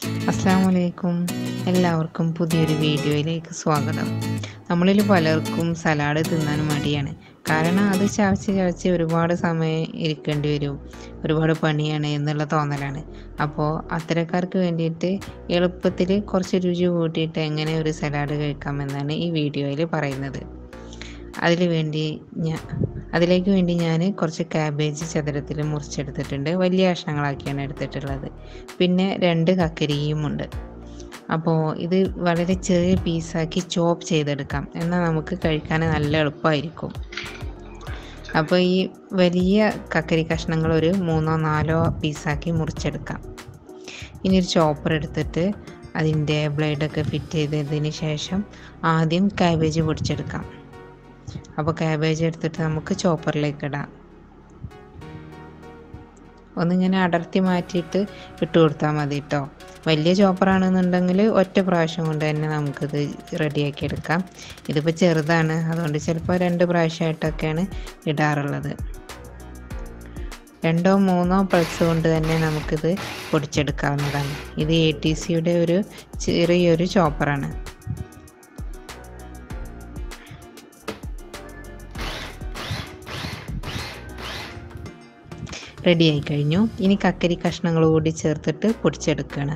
അസ്സാം വലൈക്കും എല്ലാവർക്കും പുതിയൊരു വീഡിയോയിലേക്ക് സ്വാഗതം നമ്മളിൽ പലർക്കും സലാഡ് തിന്നാൻ മടിയാണ് കാരണം അത് ചവച്ച് ചവച്ച് ഒരുപാട് സമയം ഇരിക്കേണ്ടി വരും ഒരുപാട് പണിയാണ് എന്നുള്ള തോന്നലാണ് അപ്പോൾ അത്തരക്കാർക്ക് വേണ്ടിയിട്ട് എളുപ്പത്തിൽ കുറച്ച് രുചി കൂട്ടിയിട്ട് എങ്ങനെ ഒരു സലാഡ് കഴിക്കാമെന്നാണ് ഈ വീഡിയോയിൽ പറയുന്നത് അതിൽ വേണ്ടി ഞാൻ അതിലേക്ക് വേണ്ടി ഞാൻ കുറച്ച് ക്യാബേജ് ചതുരത്തിൽ മുറിച്ചെടുത്തിട്ടുണ്ട് വലിയ കഷ്ണങ്ങളാക്കിയാണ് എടുത്തിട്ടുള്ളത് പിന്നെ രണ്ട് കക്കരിയും ഉണ്ട് അപ്പോൾ ഇത് വളരെ ചെറിയ പീസാക്കി ചോപ്പ് ചെയ്തെടുക്കാം എന്നാൽ നമുക്ക് കഴിക്കാൻ നല്ല എളുപ്പമായിരിക്കും അപ്പോൾ ഈ വലിയ കക്കരി കഷ്ണങ്ങൾ ഒരു മൂന്നോ നാലോ പീസാക്കി മുറിച്ചെടുക്കാം ഇനി ഒരു ചോപ്പർ എടുത്തിട്ട് അതിൻ്റെ ബ്ലേഡൊക്കെ ഫിറ്റ് ചെയ്തതിന് ശേഷം ആദ്യം കാബേജ് പൊടിച്ചെടുക്കാം അപ്പോൾ കാബേജ് എടുത്തിട്ട് നമുക്ക് ചോപ്പറിലേക്ക് ഇടാം ഒന്നിങ്ങനെ അടർത്തി മാറ്റിയിട്ട് ഇട്ട് കൊടുത്താൽ മതി കേട്ടോ വലിയ ചോപ്പറാണെന്നുണ്ടെങ്കിൽ ഒറ്റ പ്രാവശ്യം കൊണ്ട് തന്നെ നമുക്കിത് റെഡിയാക്കി എടുക്കാം ഇതിപ്പോൾ ചെറുതാണ് അതുകൊണ്ട് ചിലപ്പോൾ രണ്ട് പ്രാവശ്യമായിട്ടൊക്കെയാണ് ഇടാറുള്ളത് രണ്ടോ മൂന്നോ പൾസ് കൊണ്ട് തന്നെ നമുക്കിത് പൊടിച്ചെടുക്കാവുന്നതാണ് ഇത് എ ടി സിയുടെ ഒരു ചെറിയൊരു ചോപ്പറാണ് റെഡി ആയി കഴിഞ്ഞു ഇനി കക്കരി കഷ്ണങ്ങൾ കൂടി ചേർത്തിട്ട് പൊടിച്ചെടുക്കുകയാണ്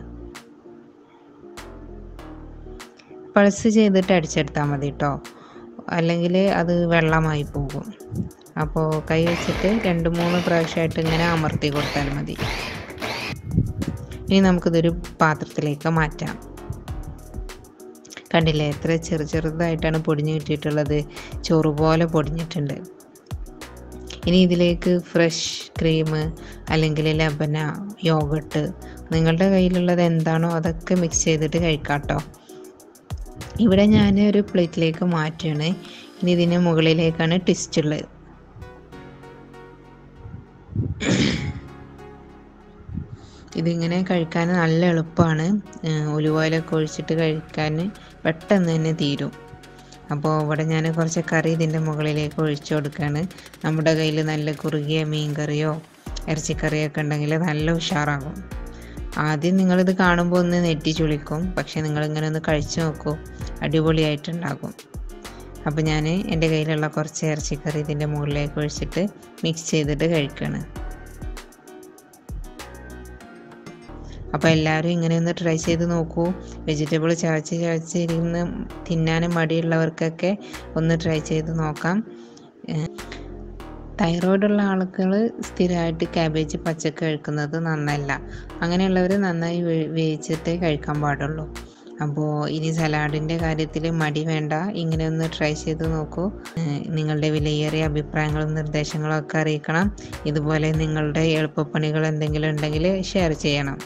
പൾസ് ചെയ്തിട്ട് അടിച്ചെടുത്താൽ മതി കേട്ടോ അല്ലെങ്കിൽ അത് വെള്ളമായി പോകും അപ്പോൾ കൈ വെച്ചിട്ട് രണ്ട് മൂന്ന് പ്രാവശ്യമായിട്ട് ഇങ്ങനെ അമർത്തി കൊടുത്താൽ മതി ഇനി നമുക്കിതൊരു പാത്രത്തിലേക്ക് മാറ്റാം കണ്ടില്ലേ എത്ര ചെറു ചെറുതായിട്ടാണ് പൊടിഞ്ഞു കിട്ടിയിട്ടുള്ളത് ചോറ് പോലെ പൊടിഞ്ഞിട്ടുണ്ട് ഇനി ഇതിലേക്ക് ഫ്രഷ് ക്രീം അല്ലെങ്കിൽ ലബന യോഗട്ട് നിങ്ങളുടെ കയ്യിലുള്ളത് എന്താണോ അതൊക്കെ മിക്സ് ചെയ്തിട്ട് കഴിക്കാം കേട്ടോ ഇവിടെ ഞാൻ ഒരു പ്ലേറ്റിലേക്ക് മാറ്റുകയാണ് ഇനി ഇതിന് മുകളിലേക്കാണ് ട്വിസ്റ്റ് ഉള്ളത് ഇതിങ്ങനെ കഴിക്കാൻ നല്ല എളുപ്പമാണ് ഒലിവോയിലൊക്കെ ഒഴിച്ചിട്ട് കഴിക്കാൻ പെട്ടെന്ന് തന്നെ തീരും അപ്പോൾ ഇവിടെ ഞാൻ കുറച്ച് കറി ഇതിൻ്റെ മുകളിലേക്ക് ഒഴിച്ചു കൊടുക്കുകയാണ് നമ്മുടെ കയ്യിൽ നല്ല കുറുകിയ മീൻ കറിയോ ഇറച്ചിക്കറിയൊക്കെ ഉണ്ടെങ്കിൽ നല്ല ഉഷാറാകും ആദ്യം നിങ്ങളിത് കാണുമ്പോൾ ഒന്ന് നെറ്റി ചുളിക്കും പക്ഷേ നിങ്ങളിങ്ങനെ ഒന്ന് കഴിച്ചു നോക്കൂ അടിപൊളിയായിട്ടുണ്ടാകും അപ്പോൾ ഞാൻ എൻ്റെ കയ്യിലുള്ള കുറച്ച് ഇറച്ചിക്കറി ഇതിൻ്റെ മുകളിലേക്ക് ഒഴിച്ചിട്ട് മിക്സ് ചെയ്തിട്ട് കഴിക്കുകയാണ് അപ്പോൾ എല്ലാവരും ഇങ്ങനെ ഒന്ന് ട്രൈ ചെയ്ത് നോക്കൂ വെജിറ്റബിൾ ചവച്ച് ചവച്ച് ഇരുന്ന് തിന്നാനും മടിയുള്ളവർക്കൊക്കെ ഒന്ന് ട്രൈ ചെയ്ത് നോക്കാം തൈറോയിഡുള്ള ആളുകൾ സ്ഥിരമായിട്ട് ക്യാബേജ് പച്ചക്ക് കഴിക്കുന്നത് നന്നല്ല അങ്ങനെയുള്ളവർ നന്നായി വേവിച്ചിട്ടേ കഴിക്കാൻ പാടുള്ളൂ അപ്പോൾ ഇനി സലാഡിൻ്റെ കാര്യത്തിൽ മടി വേണ്ട ഇങ്ങനെ ഒന്ന് ട്രൈ ചെയ്ത് നോക്കൂ നിങ്ങളുടെ വിലയേറിയ അഭിപ്രായങ്ങളും നിർദ്ദേശങ്ങളും ഒക്കെ അറിയിക്കണം ഇതുപോലെ നിങ്ങളുടെ എളുപ്പപ്പണികൾ എന്തെങ്കിലും ഉണ്ടെങ്കിൽ ഷെയർ ചെയ്യണം